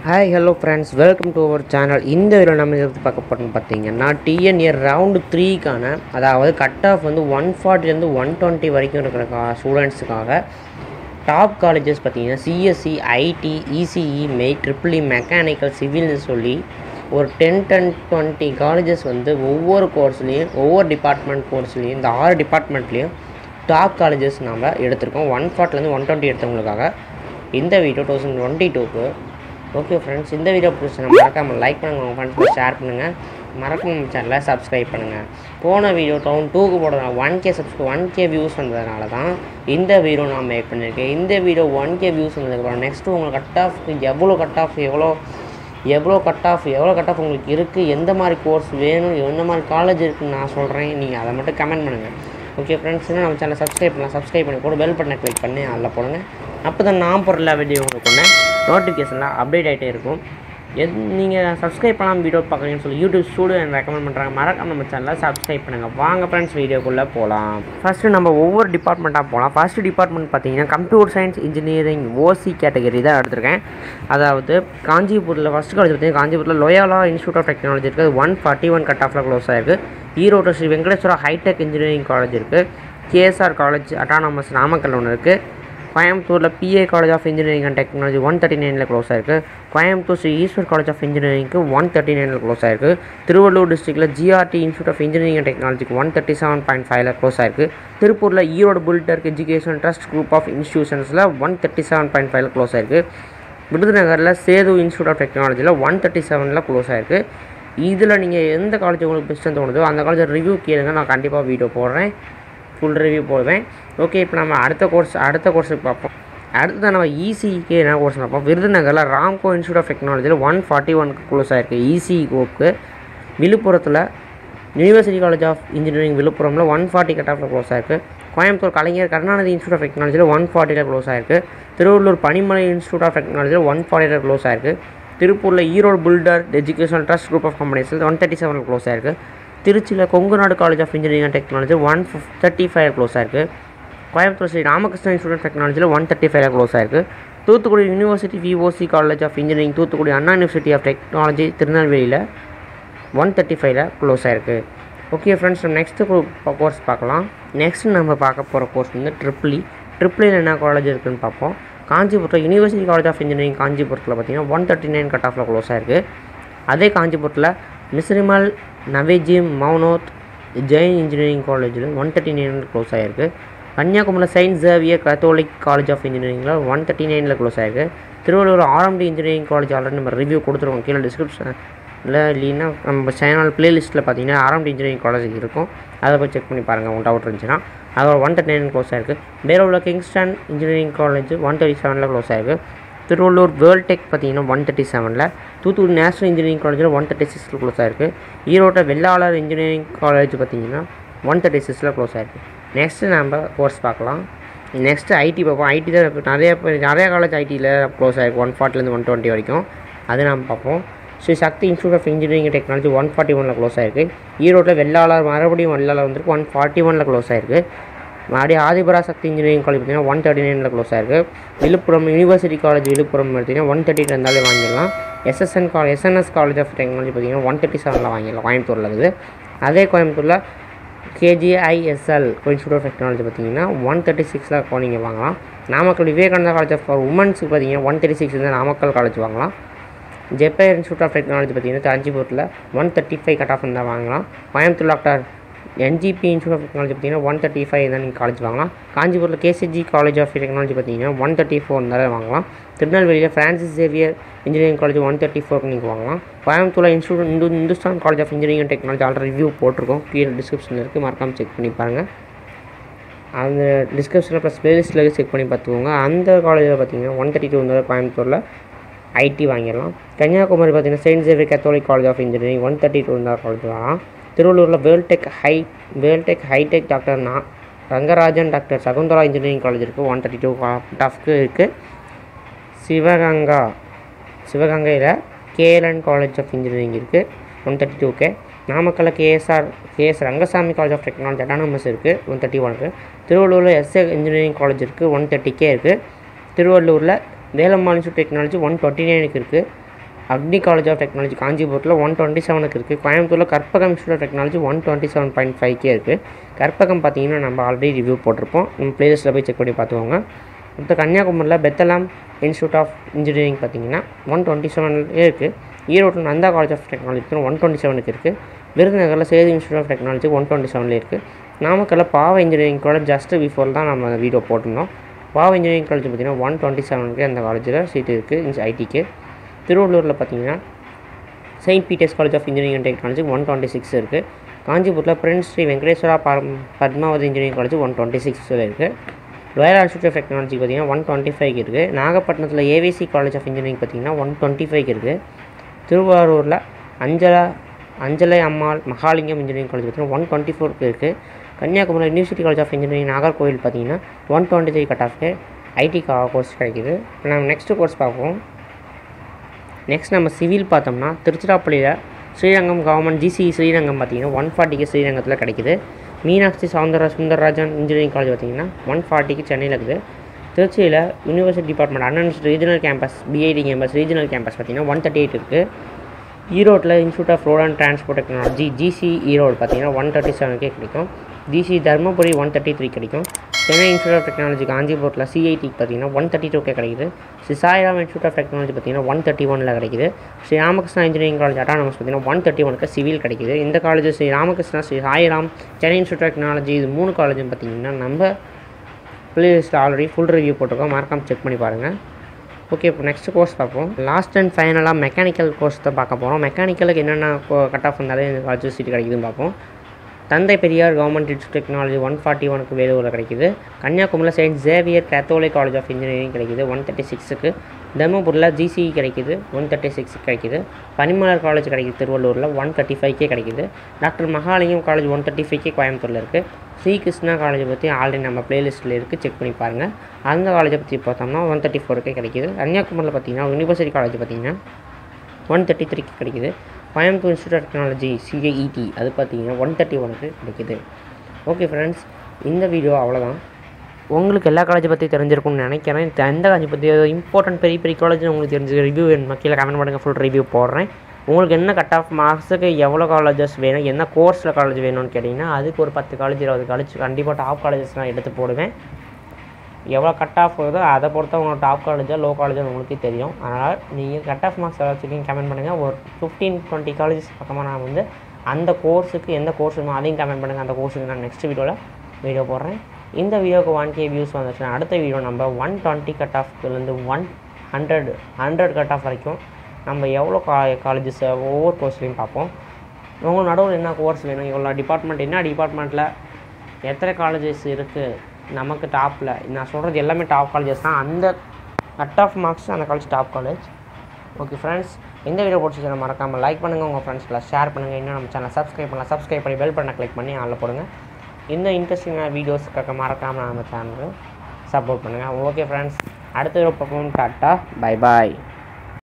hi hello friends welcome to our channel இந்த video நம்ம எது பார்க்க போகிறோம்னு பார்த்தீங்கன்னா டிஎன்ஏ ரவுண்டு த்ரீக்கான அதாவது கட் ஆஃப் வந்து ஒன் ஃபார்ட்டிலேருந்து ஒன் டுவெண்ட்டி வரைக்கும் இருக்கிற கா ஸ்டூடெண்ட்ஸுக்காக டாப் காலேஜஸ் பார்த்தீங்கன்னா சிஎஸ்சி ஐடி இசிஇ மெய் ட்ரிபிள் இ மெக்கானிக்கல் சிவில்னு சொல்லி ஒரு டென் டென் டுவெண்ட்டி காலேஜஸ் வந்து ஒவ்வொரு கோர்ஸ்லேயும் ஒவ்வொரு டிபார்ட்மெண்ட் கோர்ஸ்லேயும் இந்த ஆறு டிபார்ட்மெண்ட்லேயும் டாப் காலேஜஸ் நாம் எடுத்திருக்கோம் ஒன் ஃபார்ட்லேருந்து ஒன் டுவெண்ட்டி எடுத்தவங்களுக்காக இந்த வீடியோ டூ தௌசண்ட் டுவெண்ட்டி டூக்கு ஓகே ஃப்ரெண்ட்ஸ் இந்த வீடியோ பிடிச்சா மறக்காமல் லைக் பண்ணுங்கள் உங்கள் ஃப்ரெண்ட்ஸ்க்கு ஷேர் பண்ணுங்கள் மறக்காம நம்ம சேனலை சப்ஸ்கிரைப் பண்ணுங்கள் போன வீடியோ டவுன் டூக்கு போடுறதுனால one K subscribe one K views வந்ததுனால தான் இந்த வீடியோ நான் மேக் பண்ணியிருக்கேன் இந்த வீடியோ ஒன் கே வியூஸ் வந்ததுக்கப்புறம் நெக்ஸ்ட்டு உங்களுக்கு கட் ஆஃப் எவ்வளோ கட் ஆஃப் எவ்வளோ எவ்வளோ கட் ஆஃப் எவ்வளோ கட் ஆஃப் உங்களுக்கு இருக்குது எந்த மாதிரி கோர்ஸ் வேணும் எந்த மாதிரி காலேஜ் இருக்குன்னு நான் சொல்கிறேன் நீங்கள் அதை மட்டும் கமெண்ட் பண்ணுங்கள் ஓகே ஃப்ரெண்ட்ஸ் இன்னும் நம்ம சேனல் சப்ஸ்கிரைப் பண்ணலாம் சப்ஸ்கிரைப் பண்ணி கூட பெல் பட்டனை கிளிக் பண்ணி அதில் போடுங்க அப்போ தான் நான் போடுற எல்லா வீடியோ உங்களுக்கு ஒன்று நோட்டிஃபிகேஷன்லாம் அப்டேட் ஆகிட்டே இருக்கும் எது நீங்கள் சப்ஸ்கிரைப் பண்ணாமல் வீடியோ பார்க்குறீங்கன்னு சொல்லி யூடியூப் ஸ்டூடியோ எனக்கு ரெக்கமெண்ட் பண்ணுறாங்க மறக்காம நம்ம சேனலை சப்ஸ்கிரைப் பண்ணுங்கள் வாங்க ஃப்ரெண்ட்ஸ் வீடியோக்குள்ளே போகலாம் ஃபஸ்ட்டு நம்ம ஒவ்வொரு டிபார்ட்மெண்ட்டாக போகலாம் ஃபஸ்ட்டு டிபார்ட்மெண்ட் பார்த்தீங்கன்னா computer science engineering OC category தான் எடுத்திருக்கேன் அதாவது காஞ்சிபுரத்தில் ஃபஸ்ட் காலேஜ் பார்த்தீங்கன்னா காஞ்சிபுரத்தில் லோயாலா இன்ஸ்டியூட் ஆஃப் டெக்னாலஜி இருக்குது ஒன் ஃபார்ட்டி ஒன் கட் ஆஃபில் க்ளோஸ் ஆயிருக்கு Erode Shri Venkateswara hi tech engineering college இருக்குது கேஎஸ்ஆர் காலேஜ் அட்டானமஸ் நாமக்கல் ஒன்று இருக்குது கோயம்புத்தூரில் PA college of engineering and technology one thirty நைனில் க்ளோஸ் ஆயிருக்கு கோயம்புத்தூர் ஸ்ரீ ஈஸ்வர் காலேஜ் ஆஃப் இன்ஜினியரிங்க்கு ஒன் தேர்ட்டி நைனில் க்ளோஸ் ஆயிருக்கு Tiruvallur டிஸ்ட்ரிக்ட்டில் GRT institute of engineering and டெக்னாலஜிக்கு ஒன் தேர்ட்டி செவன் பாயிண்ட் ஃபைவ்ல க்ளோஸ் ஆயிருக்கு திருப்பூரில் Erode builder education trust group of இன்ஸ்டியூஷன்ஸில் ஒன் தேர்ட்டி செவன் பாயிண்ட் ஃபைவ்ல க்ளோஸ் ஆயிருக்கு விருதுநகரில் சேது இன்ஸ்டியூட் ஆஃப் டெக்னாலஜியில் ஒன் தேர்ட்டி செவனில் க்ளோஸ் ஆயிருக்கு இதில் நீங்கள் எந்த காலேஜ் உங்களுக்கு பெஸ்ட்டுன்னு தோணுதோ அந்த காலேஜ் ரிவ்யூ கேளுங்க நான் கண்டிப்பாக வீடியோ போடுறேன் ஃபுல் ரிவ்யூ போடுவேன் ஓகே இப்போ நம்ம அடுத்த கோர்ஸ் அடுத்த கோர்ஸுக்கு பார்ப்போம் அடுத்து நம்ம இசிக்கு என்ன கோர்ஸ் பார்ப்போம் விருதுநகரில் ராம்கோ இன்ஸ்டியூட் ஆஃப் டெக்னாலஜியில் ஒன் ஃபார்ட்டி ஒனுக்கு க்ளோஸ் ஆயிருக்கு இசி கோப்புக்கு விழுப்புரத்தில் யூனிவர்சிட்டி காலேஜ் ஆஃப் இன்ஜினியரிங் விழுப்புரமில் ஒன் ஃபார்ட்டி கட் ஆஃபில் க்ளோஸ் ஆயிருக்கு கோயம்புத்தூர் கலைஞர் கருணாநிதி இன்ஸ்டியூட் ஆஃப் டெக்னாலஜியில் ஒன் ஃபார்ட்டியில் க்ளோஸ் ஆயிருக்கு திருவள்ளூர் பனிமலை இன்ஸ்டியூட் ஆஃப் டெக்னாலஜியில் ஒன் ஃபார்ட்டியில் க்ளோஸ் ஆயிருக்கு திருப்பூரில் Erode builder education trust group of கம்பெனிஸில் ஒன் தேர்ட்டி செவனில் க்ளோஸ் ஆயிருக்கு திருச்சியில் Kongunadu college of engineering and technology one ஃபிஃப் தேர்ட்டி ஃபைவ் க்ளோஸ் ஆயிருக்கு கோயம்புத்தூர் ஸ்ரீ ராமகிருஷ்ணா இன்ஸ்டியூட் ஆஃப் டெக்னாலஜியில் ஒன் தேர்ட்டி ஃபைவ்ல க்ளோஸ் ஆயிருக்கு Thoothukudi university VOC college of engineering Thoothukudi Anna university of technology திருநெல்வேலியில் ஒன் தேர்ட்டி ஃபைவ்ல க்ளோஸ் ஆயிருக்கு ஓகே ஃப்ரெண்ட்ஸ் நம்ம நெக்ஸ்ட்டு கோர்ஸ் பார்க்கலாம் நெக்ஸ்ட் நம்ம பார்க்க போகிற கோர்ஸ் வந்து ட்ரிப்ளி ட்ரிப்ளியில் என்ன காலேஜ் இருக்குதுன்னு பார்ப்போம் காஞ்சிபுரத்தில் யூனிவர்சிட்டி காலேஜ் ஆஃப் இன்ஜினியரிங் காஞ்சிபுரத்தில் பார்த்தீங்கன்னா ஒன் தேர்ட்டி நைன் கட் ஆஃபில் க்ளோஸ் ஆயிருக்கு அதே காஞ்சிபுரத்தில் மிஸ்ரிமல் நவேஜிம் மௌனோத் ஜெயின் இன்ஜினியரிங் காலேஜில் ஒன் தேர்ட்டி நைன் க்ளோஸ் ஆகிருக்கு கன்னியாகுமரியில் saint Xavier Catholic college of இன்ஜினியரிங்கில் ஒன் தேர்ட்டி நைனில் க்ளோஸ் ஆகிருக்கு Tiruvallur RMD engineering college already நம்ம ரிவ்யூ கொடுத்துருவோம் கீழே டிஸ்கிரிப்ஷனில் இல்லைன்னா நம்ம சேனல் பிளேலிஸ்ட்டில் பார்த்தீங்கன்னா ஆர்எம்டி இன்ஜினியரிங் காலேஜ் இருக்கும் அதை போய் செக் பண்ணி பாருங்கள் உங்கள் டவுட் இருந்துச்சுன்னா அதோட ஒன் தேர்ட்டி நைன் க்ளோஸ் ஆகிருக்கு வேலூரில் Kingston engineering college one thirty செவனில் க்ளோஸ் ஆகிருக்கு திருவள்ளூர் வேர்ல்ட் டெக் பார்த்தீங்கன்னா ஒன் தேர்ட்டி செவனில் தூத்துக்குடி நேஷனல் இன்ஜினியரிங் காலேஜில் ஒன் தேர்ட்டி சிக்ஸில் க்ளோஸ் ஆயிருக்கு ஈரோட்டில் வெள்ளாளர் இன்ஜினியரிங் காலேஜ் பார்த்தீங்கன்னா ஒன் தேர்ட்டி சிக்ஸில் க்ளோஸ் ஆயிருக்கு நெக்ஸ்ட்டு நம்ம கோர்ஸ் பார்க்கலாம் நெக்ஸ்ட்டு ஐடி பார்ப்போம் ஐடி தான் இப்போ நிறைய பேர் நிறைய காலேஜ் ஐடியில் க்ளோஸ் ஆயிருக்கு ஒன் ஃபார்ட்டிலேருந்து ஒன் டுவெண்ட்டி வரைக்கும் அது நம்ம பார்ப்போம் Shri Sakthi institute of engineering technology one forty ஒனில் க்ளோஸ் ஆயிருக்கு ஈரோட்டில் வெள்ளாளர் மறுபடியும் வெள்ளாளர் வந்துருக்கு ஒன் ஃபார்ட்டி ஒனில் க்ளோஸ் ஆயிருக்கு மறுபடியும் ஆதிபரா சக்தி இன்ஜினியரிங் காலேஜ் பார்த்தீங்கன்னா ஒன் தேர்ட்டி நைனில் க்ளோஸ் ஆயிருக்கு விழுப்புரம் யூனிவர்சிட்டி காலேஜ் விழுப்புரம் பார்த்தீங்கன்னா ஒன் தேர்ட்டி இருந்தாலே வாங்கிடலாம் SSN college SNS college of technology பார்த்தீங்கன்னா ஒன் தேர்ட்டி செவனில் வாங்கிடலாம் கோயம்புத்தூரில் இருக்குது அதே கோயம்புத்தூரில் கேஜிஐஎஸ்எல் இன்ஸ்டியூட் ஆஃப் டெக்னாலஜி பார்த்தீங்கன்னா ஒன் தேர்ட்டி சிக்ஸில் நீங்கள் வாங்கலாம் நாமக்கல் விவேகானந்தா காலேஜ் ஆஃப் உமன்ஸுக்கு பார்த்தீங்கன்னா ஒன் தேர்ட்டி சிக்ஸ் வந்து நாமக்கல் காலேஜ் வாங்கலாம் ஜெப்பேர் இன்ஸ்டியூட் ஆஃப் டெக்னாலஜி பார்த்தீங்கன்னா காஞ்சிபுரத்தில் one thirty five cut off இருந்தால் வாங்கலாம் Coimbatore doctor NGP institute of technology பார்த்தீங்கன்னா ஒன் தேர்ட்டி ஃபைவ் தான் நீங்கள் காலேஜ் வாங்கலாம் காஞ்சிபுரத்தில் கேசிஜி காலேஜ் ஆஃப் டெக்னாலஜி பார்த்தீங்கன்னா ஒன் தேர்ட்டி ஃபோர் இருந்தாலும் வாங்கலாம் திருநெல்வேலியில் Francis Xavier engineering college one thirty ஃபோருக்கு நீங்கள் வாங்கலாம் கோயம்புத்தூரில் institute Hindu Hindustan college of engineering and technology already review போட்டிருக்கோம் கீழே டிஸ்கிரிப்ஷனில் இருக்குது மறக்காமல் செக் பண்ணி பாருங்கள் அந்த டிஸ்கிரிப்ஷனில் ப்ளஸ் ப்ளேலிஸ்ட்டில் செக் பண்ணி பார்த்துக்கோங்க அந்த காலேஜில் பார்த்தீங்கன்னா ஒன் தேர்ட்டி டூ இருந்தாலும் கோயம்புத்தூரில் ஐடி வாங்கிடலாம் கன்னியாகுமரி பார்த்தீங்கன்னா saint Xavier Catholic college of engineering one thirty two இருந்தால் காலேஜ் வாங்கலாம் திருவள்ளூரில் Veltech hi Veltech hi tech doctor நா Rangarajan doctor Sagunthala engineering college இருக்குது ஒன் தேர்ட்டி டூ டாஃப்க்கு இருக்குது சிவகங்கா சிவகங்கையில் கேஎல்என் காலேஜ் ஆஃப் இன்ஜினியரிங் இருக்குது ஒன் தேர்ட்டி டூக்கு நாமக்கல்லில் KSR KS Rangasamy college of technology autonomous இருக்குது ஒன் தேர்ட்டி ஒனுக்கு திருவள்ளூரில் எஸ்ஏ இன்ஜினியரிங் காலேஜ் இருக்குது ஒன் தேர்ட்டிக்கே இருக்குது திருவள்ளூரில் Velammal institute technology one twenty நைனுக்கு இருக்குது அக்னி காலேஜ் ஆஃப் டெக்னாலஜி காஞ்சிபுரத்தில் ஒன் டுவெண்ட்டி செவனுக்கு இருக்குது கோயம்புத்தூரில் Karpagam institute of technology one twenty seven point ஃபைவ்க்கே இருக்குது கற்பகம் பார்த்தீங்கன்னா நம்ம ஆல்ரெடி ரிவ்யூ போட்டிருப்போம் நம்ம பிளேலிஸ்ட்டில் போய் செக் பண்ணி பார்த்துக்கோங்க அடுத்து கன்னியாகுமரியில் பெத்தலாம் இன்ஸ்டியூட் ஆஃப் இன்ஜினியரிங் பார்த்தீங்கன்னா ஒன் டுவெண்ட்டி செவன்லேயே இருக்குது ஈரோட்டில் Nandha college of technology one twenty செவனுக்கு இருக்குது விருதுநகரில் Sethu institute of technology one twenty செவனில் இருக்குது நாமக்கல்ல பாவ இன்ஜினியரிங் காலேஜ் ஜஸ்ட் பிஃபோர் தான் நம்ம வீடியோ போட்டிருந்தோம் பாவ இன்ஜினியரிங் காலேஜ் பார்த்திங்கன்னா ஒன் டுவெண்ட்டி செவனுக்கு அந்த காலேஜில் சீட் இருக்குது ஐடிக்கு திருவள்ளூரில் பார்த்தீங்கன்னா saint Peter's college of engineering and technology one twenty six இருக்குது காஞ்சிபுரத்தில் பிரின்ஸ் ஸ்ரீ வெங்கடேஸ்வரா பாரம் Padmavathy engineering college one twenty சிக்ஸில் இருக்குது லோயல் இன்ஸ்டியூட் ஆஃப் டெக்னாலஜி பார்த்தீங்கன்னா ஒன் டுவெண்ட்டி ஃபைவ் இருக்குது நாகப்பட்டினத்தில் ஏவிசி காலேஜ் ஆஃப் இன்ஜினியரிங் பார்த்தீங்கன்னா ஒன் டுவெண்ட்டி ஃபைவ் இருக்குது திருவாரூரில் அஞ்சலா அஞ்சலை அம்மாள் மகாலிங்கம் இன்ஜினியரிங் காலேஜ் பார்த்தீங்கன்னா ஒன் டுவெண்ட்டி ஃபோருக்கு இருக்குது Kanyakumari university college of engineering Nagercoil பார்த்தீங்கன்னா ஒன் டுவெண்ட்டி த்ரீ கட் ஆஃப்க்கு ஐடி கோர்ஸ் கிடைக்குது இப்போ நம்ம நெக்ஸ்ட்டு கோர்ஸ் பார்ப்போம் நெக்ஸ்ட் நம்ம சிவில் பார்த்தோம்னா திருச்சிராப்பள்ளியில் ஸ்ரீரங்கம் கவர்மெண்ட் ஜிசி ஸ்ரீரங்கம் பார்த்தீங்கன்னா ஒன் ஃபார்ட்டிக்கு ஸ்ரீரங்கத்தில் கிடைக்குது மீனாட்சி சவுந்தர சுந்தரராஜன் இன்ஜினியரிங் காலேஜ் பார்த்தீங்கன்னா ஒன் ஃபார்ட்டிக்கு சென்னையில் இருக்குது திருச்சியில் யூனிவர்சிட்டி டிபார்ட்மெண்ட் அண்ணன்ஸ் regional campus BIT campus regional campus பார்த்தீங்கன்னா ஒன் தேர்ட்டி எயிட் இருக்குது ஈரோட்டில் institute of road and transport technology GC Erode பார்த்தீங்கன்னா ஒன் தேர்ட்டி செவனுக்கே கிடைக்கும் GC Dharmapuri one thirty three கிடைக்கும் சென்னை இன்ஸ்டியூட் ஆஃப் டெக்னாலஜி காஞ்சிபுரத்தில் சிஐடி பார்த்தீங்கன்னா ஒன் தேர்ட்டி டூக்கே கிடைக்குது Shri Sairam institute of technology பார்த்தீங்கன்னா ஒன் தேர்ட்டி ஒனில் கிடைக்குது Sri Ramakrishna engineering college autonomous பார்த்தீங்கன்னா ஒன் தேர்ட்டி ஒனுக்கு சிவில் கிடைக்குது இந்த college Shri Ramakrishna Shri Sairam Chennai institute of technology இது மூணு காலேஜும் பார்த்தீங்கன்னா நம்ம பிளேலிஸ்ட்டில் ஆல்ரெடி ஃபுல் ரிவ்யூ போட்டிருக்கோம் மறக்காம செக் பண்ணி பாருங்கள் ஓகே இப்போ நெக்ஸ்ட் கோர்ஸ் பார்ப்போம் லாஸ்ட் அண்ட் ஃபைனலாக மெக்கானிக்கல் கோர்ஸ் தான் பார்க்க போகிறோம் மெக்கானிக்கலுக்கு என்னென்ன கட் ஆஃப் இருந்தாலே இந்த காலேஜ் சீட் கிடைக்குதுன்னு பார்ப்போம் தந்தை Periyar government institute technology one forty ஒனுக்கு வேலூரில் கிடைக்குது கன்னியாகுமரியில் saint Xavier Catholic college of engineering கிடைக்குது ஒன் தேர்ட்டி சிக்ஸுக்கு தருமபுரியில் ஜிசிஇ கிடைக்குது ஒன் தேர்ட்டி சிக்ஸ் கிடைக்குது பனிமலர் காலேஜ் கிடைக்குது திருவள்ளூரில் ஒன் தேர்ட்டி ஃபைவ்க்கே கிடைக்குது doctor Mahalingam college one thirty ஃபைவ்க்கே கோயம்புத்தூரில் இருக்குது ஸ்ரீ கிருஷ்ணா காலேஜை பற்றி ஆல்ரெடி நம்ம பிளேலிஸ்ட்டில் இருக்குது செக் பண்ணி பாருங்கள் அந்த காலேஜை பற்றி பார்த்தோம்னா ஒன் தேர்ட்டி ஃபோருக்கே கிடைக்குது கன்னியாகுமரியில் பார்த்தீங்கன்னா யூனிவர்சிட்டி காலேஜ் பார்த்தீங்கன்னா ஒன் தேர்ட்டி த்ரீக்கு கிடைக்குது Coimbatore institute of technology CAET அது பார்த்தீங்கன்னா ஒன் தேர்ட்டி ஒனுக்கு கிடைக்குது ஓகே ஃப்ரெண்ட்ஸ் இந்த வீடியோ அவ்வளோதான் உங்களுக்கு எல்லா காலேஜை பற்றி தெரிஞ்சிருக்கும்னு நினைக்கிறேன் இந்த எந்த காலேஜ் பற்றி இம்பார்ட்டன்ட் பெரிய பெரிய காலேஜ் உங்களுக்கு தெரிஞ்ச ரிவ்யூ வேணும் கீழே கமெண்ட் பண்ணுங்கள் ஃபுல் ரிவ்யூ போடுறேன் உங்களுக்கு என்ன கட் ஆஃப் மார்க்ஸுக்கு எவ்வளோ காலேஜஸ் வேணும் என்ன கோர்ஸில் காலேஜ் வேணும்னு கேட்டிங்கன்னா அதுக்கு ஒரு பத்து காலேஜ் இருபது காலேஜ் கண்டிப்பாக டாப் காலேஜஸ் நான் எடுத்து போடுவேன் எவ்வளோ கட் ஆஃப் வருதோ அதை பொறுத்த உங்களோட டாப் காலேஜா லோ காலேஜா உங்களுக்கே தெரியும் அதனால் நீங்கள் கட் ஆஃப் மார்க்ஸ் வச்சுருக்கீங்க கமெண்ட் பண்ணுங்கள் ஒரு ஃபிஃப்டீன் டுவெண்ட்டி காலேஜஸ் பக்கமாக நான் வந்து அந்த கோர்ஸுக்கு எந்த கோர்ஸ் வேணும் அதையும் கமெண்ட் பண்ணுங்கள் அந்த கோர்ஸுக்கு நான் நெக்ஸ்ட் வீடியோவில் வீடியோ போடுறேன் இந்த வீடியோக்கு ஒன் கே வியூஸ் வந்துச்சுன்னா அடுத்த வீடியோ நம்ம ஒன் டுவெண்ட்டி கட் ஆஃப்லேருந்து one hundred hundred cut off வரைக்கும் நம்ம எவ்வளோ கா காலேஜஸ் ஒவ்வொரு கோர்ஸ்லையும் பார்ப்போம் உங்கள் நடுவில் என்ன கோர்ஸ் வேணும் இவ்வளோ டிபார்ட்மெண்ட் என்ன டிபார்ட்மெண்ட்டில் எத்தனை காலேஜஸ் இருக்குது நமக்கு டாப்பில் நான் சொல்கிறது எல்லாமே டாப் காலேஜஸ் தான் அந்த கட் ஆஃப் மார்க்ஸ் அந்த college top college okay friends இந்த வீடியோ பிடிச்சிச்சுன்னா மறக்காமல் லைக் பண்ணுங்கள் உங்கள் ஃப்ரெண்ட்ஸ்லாம் ஷேர் பண்ணுங்கள் இன்னும் நம்ம சேனல் சப்ஸ்கிரைப் பண்ணலாம் சப்ஸ்கிரைப் பண்ணி பெல் பண்ண கிளிக் பண்ணி அதில் போடுங்க இந்த இன்ட்ரெஸ்டிங்கான வீடியோஸ்க்காக மறக்காமல் நம்ம சேனலுக்கு சப்போர்ட் பண்ணுங்கள் ஓகே ஃப்ரெண்ட்ஸ் அடுத்த வீடியோ பார்ப்போம் டாட்டா பை பாய்